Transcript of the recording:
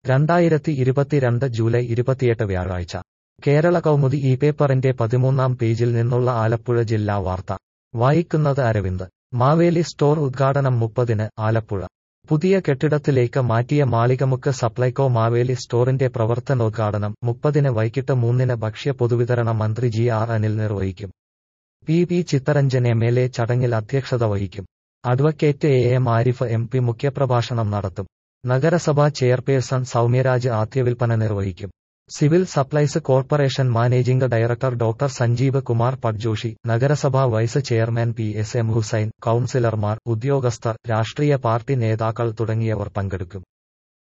രണ്ടായിരത്തി ഇരുപത്തിരണ്ട് ജൂലൈ ഇരുപത്തിയെട്ട് വ്യാഴാഴ്ച കേരള കൗമുദി ഈ പേപ്പറിന്റെ പതിമൂന്നാം പേജിൽ നിന്നുള്ള ആലപ്പുഴ ജില്ലാ വാർത്ത വായിക്കുന്നത് അരവിന്ദ് മാവേലി സ്റ്റോർ ഉദ്ഘാടനം മുപ്പതിന് ആലപ്പുഴ പുതിയ കെട്ടിടത്തിലേക്ക് മാറ്റിയ മാളികമുക്ക് സപ്ലൈകോ മാവേലി സ്റ്റോറിന്റെ പ്രവർത്തനോദ്ഘാടനം മുപ്പതിന് വൈകിട്ട് മൂന്നിന് ഭക്ഷ്യ പൊതുവിതരണ മന്ത്രി ജി ആർ അനിൽ നിർവഹിക്കും P P Chitharanjan M L A ചടങ്ങിൽ അധ്യക്ഷത വഹിക്കും advocate A M Arif M P മുഖ്യപ്രഭാഷണം നടത്തും നഗരസഭാ ചെയർപേഴ്സൺ സൗമ്യരാജ് ആദ്യവിൽപ്പന നിർവഹിക്കും civil supplies corporation managing director doctor Sanjeev Kumar Patjoshi നഗരസഭാ vice chairman P S M Hussain കൌൺസിലർമാർ ഉദ്യോഗസ്ഥർ രാഷ്ട്രീയ പാർട്ടി നേതാക്കൾ തുടങ്ങിയവർ പങ്കെടുക്കും